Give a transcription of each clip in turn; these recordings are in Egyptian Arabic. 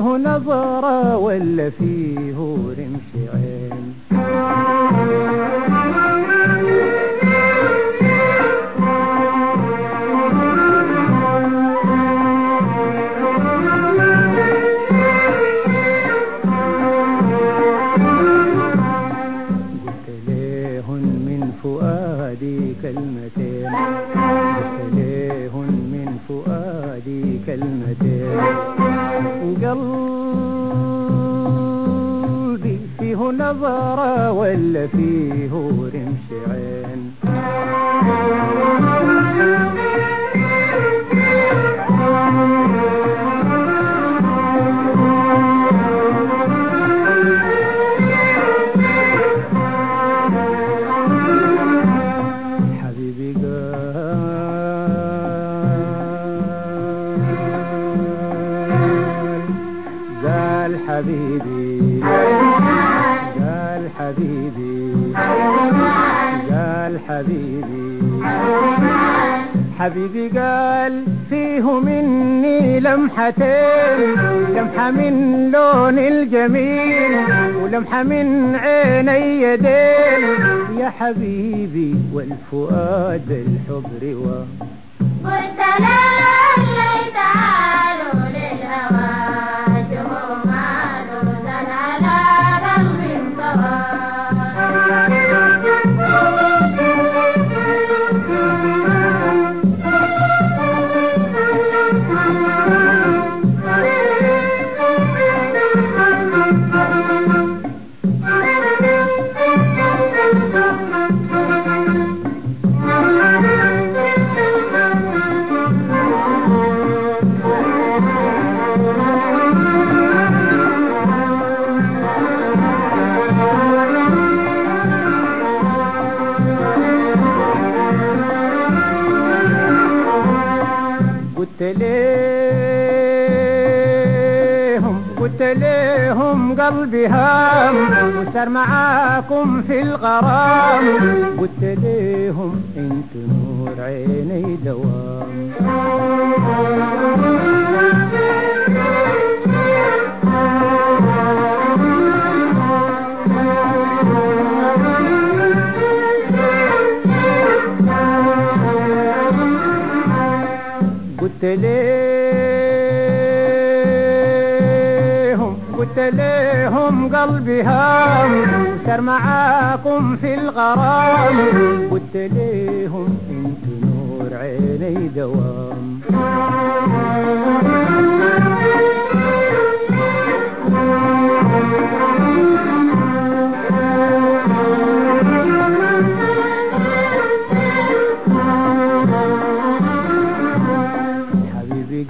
فيه نظرة ولا فيه رمش عين قلت ليهن من فؤادي كلمتين قلت ليهن من فؤادي كلمتين قلبي فيه نظرة ولا فيه رمش عين حبيبي قال قال حبيبي قال حبيبي قال حبيبي حبيبي قال فيه مني لمحتين لمحة من لون الجميل ولمحة من عيني يدين يا حبيبي والفؤاد الحب رواه قلت لا ليت تعالوا للهوى جموما نوزا على قلب قلت ليهم قلت ليهم قلبي هام وسار معاكم في الغرام قلت ليهم انت نور عيني دوام قلت ليهم قلت ليهم قلبي هام وسار معاكم في الغرام قلت ليهم انت نور عيني دوام حبيبي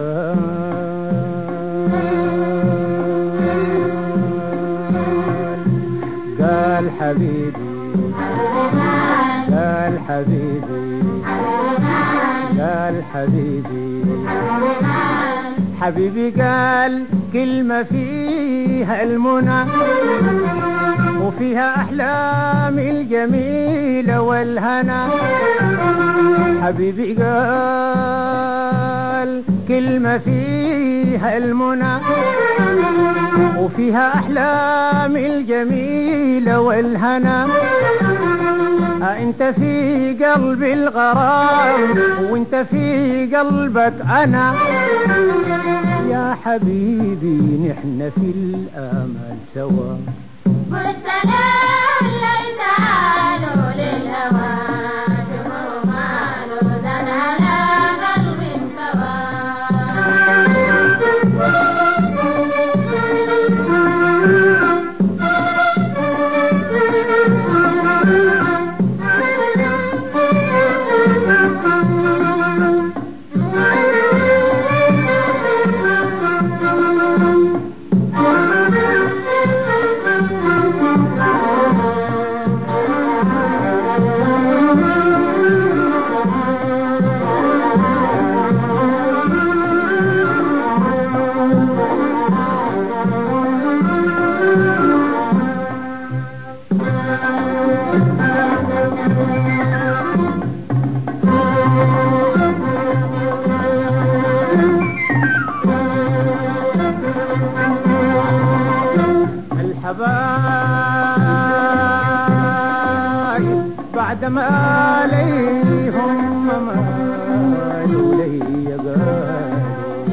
قال قال حبيبي قال حبيبي قال حبيبي حبيبي قال كلمة فيها المنى وفيها أحلام الجميلة والهنا حبيبي قال كلمة فيها المنى وفيها أحلام الجميلة والهنا آه انت في قلبي الغرام وانت في قلبك انا يا حبيبي نحن في الامل سوا قلت لا ليت تعالوا للهوى جموما نوزا على قلب سوى الحبايب بعد ما ليهم مالوا لي قالوا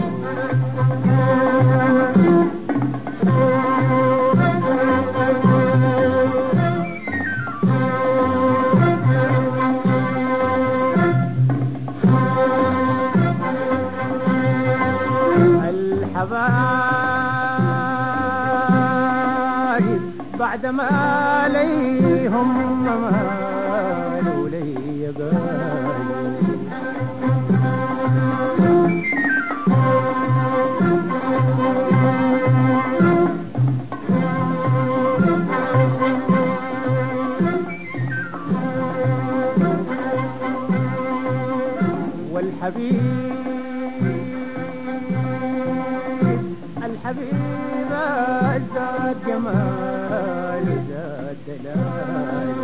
الحبايب بعد ما ليهم مالوا لي قالوا والحبيب الحبيب زاد جمال زاد دلال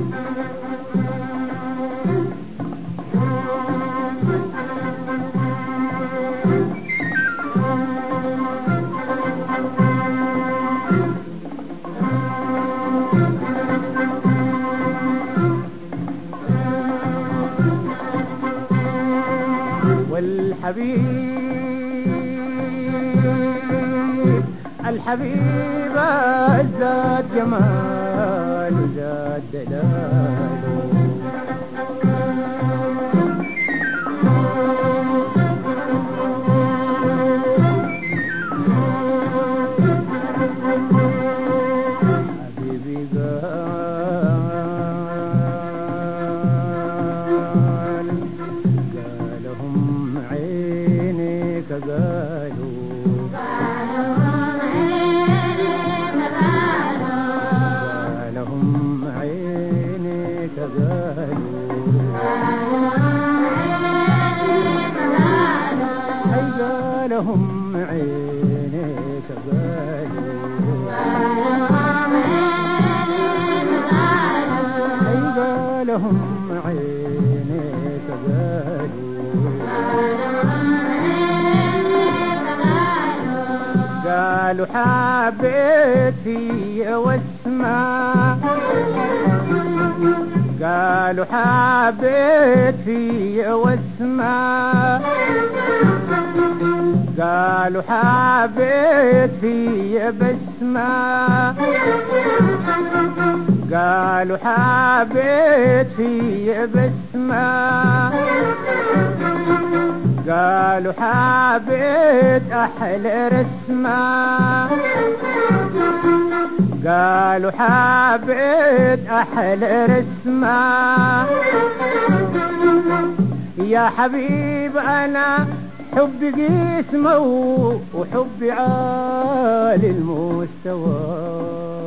والحبيب الحبيب زاد جمال زاد دلال حبيبي قال قالهم عينيك قالوا قالهم عينيك قالوا أي قالهم عينيك قالوا أي قالهم عينيك قالوا قالوا حبيتي واسمع قالوا حبيتي واسمع قالوا حبيتي بسمع قالوا حبيتي بسمع قالوا حبيت احلى رسمة قالوا حبيت احلى رسمة يا حبيب انا حبي قسمه وحبي عالي المستوى